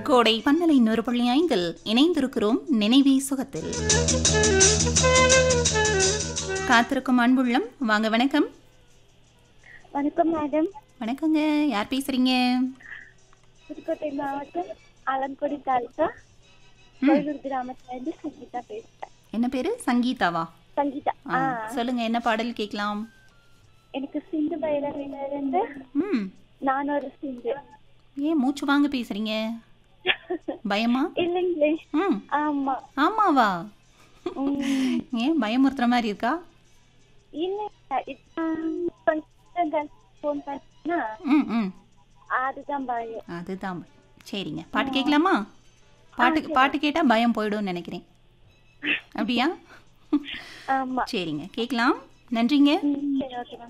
கோடை பன்னலை நூறு புள்ளி ஐந்தில் இணைந்திருக்கிறோம் நினைவே சுகத்தில் காத்திருக்கும் அன்புள்ளம் வாங்க வணக்கம் வணக்கம் மேடம் வணக்கங்க யார் பேசுறீங்க புதுக்கோட்டை மாவட்டம் ஆலங்குடி தாலுகா கோயிலூர் கிராமத்துல இருந்து சங்கீதா பேசுறேன் என்ன பேரு சங்கீதாவா சங்கீதா ஆ, ஆ சொல்லுங்க என்ன பாடல் கேட்கலாம் எனக்கு சிந்து பைரவில இருந்து ம் நான் ஒரு சிந்து ஏன் மூச்சு வாங்க பேசுறீங்க பயமா இல்லைங்களே ம் ஆமா ஆமாவா உம், ஏன் பயமுறுத்துற மாதிரி இருக்கா இல்ல இப்ப கொஞ்சம் போன் பண்ணா ம் ம் அதுதான் பயம் அதுதான் சரிங்க பாட்டு கேட்கலாமா பாட்டு பாட்டு கேட்டால் பயம் போயிடும்னு நினைக்கிறேன் அப்படியா ஆமா சரிங்க கேட்கலாம் நன்றிங்க உம், சரி ஓகே